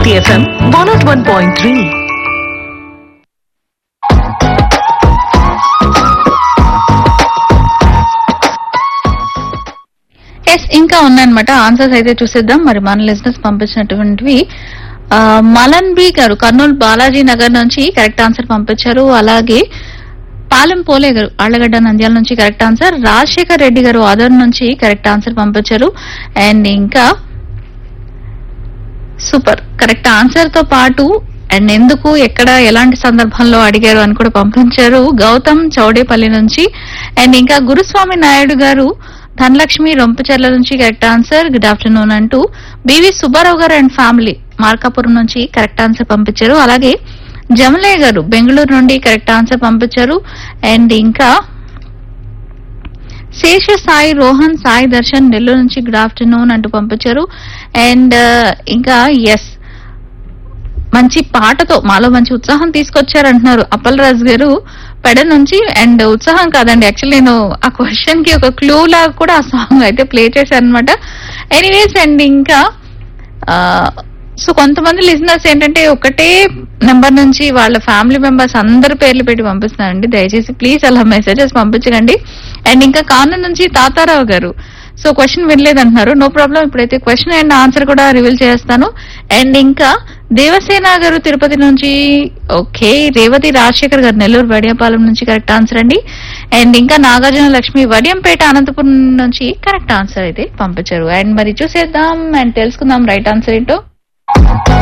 City FM 101.3. Yes ఇంకా ఉన్నాయన్నమాట answers అయితే చూసేద్దాం మరి మన లిజినెస్ పంపించినటువంటివి ఆ, మలన్ బి గారు కర్నూలు బాలాజీ నగర్ నుంచి కరెక్ట్ ఆన్సర్ పంపించారు అలాగే పాలెం పోలే గారు ఆళ్లగడ్డ నంద్యాల నుంచి కరెక్ట్ ఆన్సర్ రాజశేఖర్ రెడ్డి గారు ఆదర్ నుంచి కరెక్ట్ ఆన్సర్ పంపించారు అండ్ ఇంకా సూపర్ కరెక్ట్ ఆన్సర్ తో పాటు అండ్ ఎందుకు ఎక్కడ ఎలాంటి సందర్భంలో అడిగారు అని కూడా పంపించారు గౌతమ్ చౌడేపల్లి నుంచి అండ్ ఇంకా గురుస్వామి నాయుడు గారు ధనలక్ష్మి రొంపచర్ల నుంచి కరెక్ట్ ఆన్సర్ గుడ్ ఆఫ్టర్నూన్ అంటూ B V Subbarao garu and family Markapuram నుంచి కరెక్ట్ ఆన్సర్ పంపించారు అలాగే జమలయ్య గారు బెంగళూరు నుండి కరెక్ట్ ఆన్సర్ పంపించారు అండ్ ఇంకా శేష సాయి రోహన్ సాయి దర్శన్ నెల్లూరు నుంచి గుడ్ ఆఫ్టర్నూన్ అంటూ పంపించారు అండ్ ఇంకా ఎస్ మంచి పాటతో మాలో మంచి ఉత్సాహం తీసుకొచ్చారంటున్నారు అప్పల్ రాజు గారు పెడ నుంచి అండ్ ఉత్సాహం కాదండి యాక్చువల్లీ నేను ఆ క్వశ్చన్ కి ఒక క్లూ లాగా కూడా ఆ సాంగ్ అయితే ప్లే చేశాను అనమాట ఎనీవేస్ అండ్ ఇంకా సో కొంతమంది లిజనర్స్ ఏంటంటే ఒకటే నెంబర్ నుంచి వాళ్ళ ఫ్యామిలీ మెంబర్స్ అందరి పేర్లు పెట్టి పంపిస్తున్నారండి దయచేసి ప్లీజ్ అలా మెసేజెస్ పంపించకండి అండ్ ఇంకా కాను నుంచి తాతారావు గారు సో క్వశ్చన్ వినలేదంటున్నారు నో ప్రాబ్లం ఇప్పుడైతే క్వశ్చన్ అండ్ ఆన్సర్ కూడా రివీల్ చేస్తాను అండ్ ఇంకా దేవసేన గారు తిరుపతి నుంచి ఓకే రేవతి రాజశేఖర్ గారు నెల్లూరు వడియంపాలెం నుంచి కరెక్ట్ ఆన్సర్ అండి అండ్ ఇంకా నాగార్జున లక్ష్మి వడియంపేట అనంతపురం నుంచి కరెక్ట్ ఆన్సర్ అయితే పంపించారు అండ్ మరి చూసేద్దాం అండ్ తెలుసుకుందాం రైట్ ఆన్సర్ ఏంటో